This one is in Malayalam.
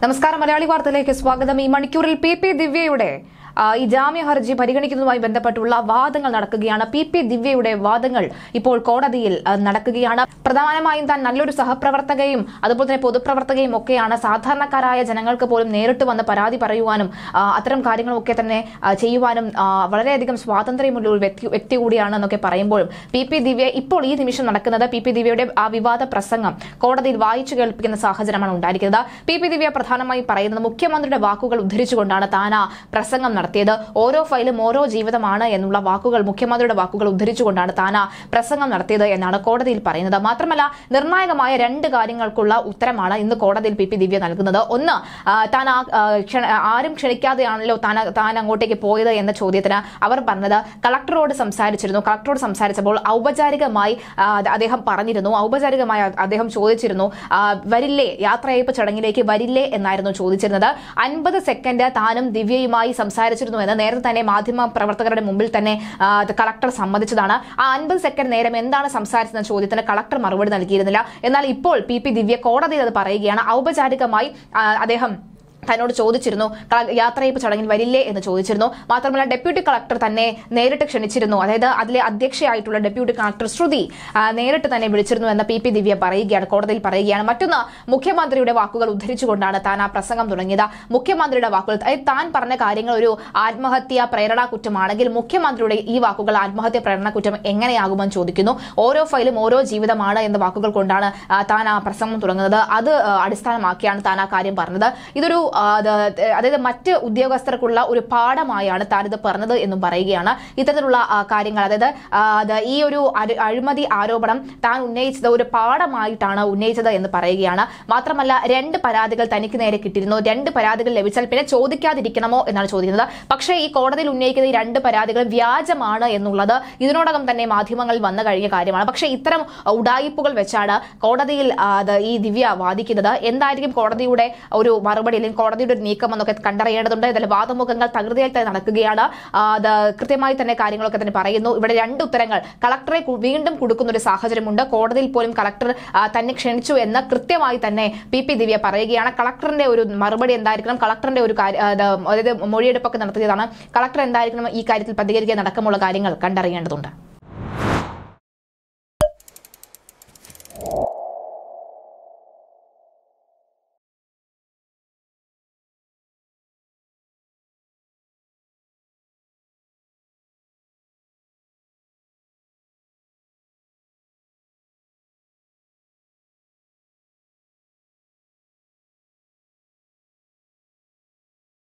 നമസ്കാരം മലയാളി വാർത്തയിലേക്ക് സ്വാഗതം ഈ മണിക്കൂറിൽ പി പി ദിവ്യയുടെ ആ, ഈ ജാമ്യ ഹർജി പരിഗണിക്കുന്നതുമായി ബന്ധപ്പെട്ടുള്ള വാദങ്ങൾ നടക്കുകയാണ് പി പി ദിവ്യയുടെ വാദങ്ങൾ ഇപ്പോൾ കോടതിയിൽ ആ, നടക്കുകയാണ് പ്രധാനമായും താൻ നല്ലൊരു സഹപ്രവർത്തകയും അതുപോലെ തന്നെ പൊതുപ്രവർത്തകയും ഒക്കെയാണ് സാധാരണക്കാരായ ജനങ്ങൾക്ക് പോലും നേരിട്ട് വന്ന് പരാതി പറയുവാനും ആ, അത്തരം കാര്യങ്ങളൊക്കെ തന്നെ ആ, ചെയ്യുവാനും ആ, വളരെയധികം സ്വാതന്ത്ര്യമുള്ള ഒരു വ്യക്തി വ്യക്തി കൂടിയാണ് എന്നൊക്കെ പറയുമ്പോഴും പി പി ദിവ്യ ഇപ്പോൾ ഈ നിമിഷം നടക്കുന്നത് പി പി ദിവ്യയുടെ ആ വിവാദ പ്രസംഗം കോടതിയിൽ വായിച്ചു കേൾപ്പിക്കുന്ന സാഹചര്യമാണ് ഉണ്ടായിരിക്കുന്നത് പി പി ദിവ്യ പ്രധാനമായും പറയുന്നത് മുഖ്യമന്ത്രിയുടെ വാക്കുകൾ ഉദ്ധരിച്ചുകൊണ്ടാണ് താൻ ആ പ്രസംഗം നടത്തിയത് ഓരോ ഫയലും ഓരോ ജീവിതമാണ് എന്നുള്ള വാക്കുകൾ മുഖ്യമന്ത്രിയുടെ വാക്കുകൾ ഉദ്ധരിച്ചുകൊണ്ടാണ് താൻ ആ പ്രസംഗം നടത്തിയത് എന്നാണ് കോടതിയിൽ പറയുന്നത് മാത്രമല്ല നിർണായകമായ രണ്ട് കാര്യങ്ങൾക്കുള്ള ഉത്തരമാണ് ഇന്ന് കോടതിയിൽ പി പി ദിവ്യ നൽകുന്നത് ഒന്ന് ആ, താൻ ആ, ആ, ക്ഷണ- ആരും ക്ഷണിക്കാതെയാണല്ലോ താൻ താൻ അങ്ങോട്ടേക്ക് പോയത് എന്ന ചോദ്യത്തിന് അവർ പറഞ്ഞത് കളക്ടറോട് സംസാരിച്ചിരുന്നു കളക്ടറോട് സംസാരിച്ചപ്പോൾ ഔപചാരികമായി ആ, അദ്ദേഹം പറഞ്ഞിരുന്നു ഔപചാരികമായി അദ്ദേഹം ചോദിച്ചിരുന്നു ആ, വരില്ലേ യാത്രയയപ്പ് ചടങ്ങിലേക്ക് വരില്ലേ എന്നായിരുന്നു ചോദിച്ചിരുന്നത് അൻപത് സെക്കൻഡ് താനും ദിവ്യയുമായി സംസാരിച്ചിരുന്നുവെന്ന് നേരത്തെ തന്നെ മാധ്യമ പ്രവർത്തകരുടെ മുമ്പിൽ തന്നെ ആ, അത് കളക്ടർ സമ്മതിച്ചതാണ് ആ അൻപത് സെക്കൻഡ് നേരം എന്താണ് സംസാരിച്ചെന്ന ചോദ്യത്തിന് കളക്ടർ മറുപടി നൽകിയിരുന്നില്ല എന്നാൽ ഇപ്പോൾ പി പി ദിവ്യ കോടതിയിൽ അത് പറയുകയാണ് ഔപചാരികമായി ആ, അദ്ദേഹം തന്നോട് ചോദിച്ചിരുന്നു കള- യാത്രയപ്പ് ചടങ്ങിൽ വരില്ലേ എന്ന് ചോദിച്ചിരുന്നു മാത്രമല്ല ഡെപ്യൂട്ടി കളക്ടർ തന്നെ നേരിട്ട് ക്ഷണിച്ചിരുന്നു അതായത് അതിലെ അധ്യക്ഷയായിട്ടുള്ള ഡെപ്യൂട്ടി കളക്ടർ ശ്രുതി ആ, നേരിട്ട് തന്നെ വിളിച്ചിരുന്നു എന്ന പി പി ദിവ്യ പറയുകയാണ് കോടതിയിൽ പറയുകയാണ് മറ്റൊന്ന് മുഖ്യമന്ത്രിയുടെ വാക്കുകൾ ഉദ്ധരിച്ചുകൊണ്ടാണ് താൻ ആ പ്രസംഗം തുടങ്ങിയത് മുഖ്യമന്ത്രിയുടെ വാക്കുകൾ അതായത് താൻ പറഞ്ഞ കാര്യങ്ങൾ ഒരു ആത്മഹത്യ പ്രേരണ കുറ്റമാണെങ്കിൽ മുഖ്യമന്ത്രിയുടെ ഈ വാക്കുകൾ ആത്മഹത്യ പ്രേരണ കുറ്റം എങ്ങനെയാകുമെന്ന് ചോദിക്കുന്നു ഓരോ ഫയലും ഓരോ ജീവിതമാണ് എന്ന വാക്കുകൾ കൊണ്ടാണ് ആ, താൻ ആ പ്രസംഗം തുടങ്ങുന്നത് അത് ആ, അടിസ്ഥാനമാക്കിയാണ് താൻ ആ കാര്യം പറഞ്ഞത് ഇതൊരു ആ, അത് അതായത് മറ്റ് ഉദ്യോഗസ്ഥർക്കുള്ള ഒരു പാഠമായാണ് താൻ ഇത് പറഞ്ഞത് എന്നും പറയുകയാണ് ഇത്തരത്തിലുള്ള ആ, കാര്യങ്ങൾ അതായത് ആ, അത് ഈ ഒരു അഴി- അഴിമതി ആരോപണം താൻ ഉന്നയിച്ചത് ഒരു പാഠമായിട്ടാണ് ഉന്നയിച്ചത് എന്ന് പറയുകയാണ് മാത്രമല്ല രണ്ട് പരാതികൾ തനിക്ക് നേരെ കിട്ടിയിരുന്നു രണ്ട് പരാതികൾ ലഭിച്ചാൽ പിന്നെ ചോദിക്കാതിരിക്കണമോ എന്നാണ് ചോദിക്കുന്നത് പക്ഷേ ഈ കോടതിയിൽ ഉന്നയിക്കുന്ന ഈ രണ്ട് പരാതികൾ വ്യാജമാണ് എന്നുള്ളത് ഇതിനോടകം തന്നെ മാധ്യമങ്ങളിൽ വന്നു കഴിഞ്ഞ കാര്യമാണ് പക്ഷേ ഇത്തരം ഉടായിപ്പുകൾ വെച്ചാണ് കോടതിയിൽ ആ, അത് ഈ ദിവ്യ വാദിക്കുന്നത് എന്തായിരിക്കും കോടതിയുടെ ഒരു മറുപടി അല്ലെങ്കിൽ കോടതിയുടെ ഒരു നീക്കം എന്നൊക്കെ കണ്ടറിയേണ്ടതുണ്ട് ഇതിൽ വാദമുഖങ്ങൾ തകൃതിയായി തന്നെ നടക്കുകയാണ് ആ, അത് കൃത്യമായി തന്നെ കാര്യങ്ങളൊക്കെ തന്നെ പറയുന്നു ഇവിടെ രണ്ട് ഉത്തരങ്ങൾ കളക്ടറെ കു- വീണ്ടും കൊടുക്കുന്ന ഒരു സാഹചര്യമുണ്ട് കോടതിയിൽ പോലും കളക്ടർ ആ, തന്നെ ക്ഷണിച്ചു എന്ന് കൃത്യമായി തന്നെ പി പി ദിവ്യ പറയുകയാണ് കളക്ടറിന്റെ ഒരു മറുപടി എന്തായിരിക്കണം കളക്ടറിന്റെ ഒരു കാര്യ- ആ, അത് അതായത് മൊഴിയെടുപ്പൊക്കെ നടത്തിയതാണ് കളക്ടർ എന്തായിരിക്കണം ഈ കാര്യത്തിൽ പ്രതികരിക്കാൻ അടക്കമുള്ള കാര്യങ്ങൾ കണ്ടറിയേണ്ടതുണ്ട്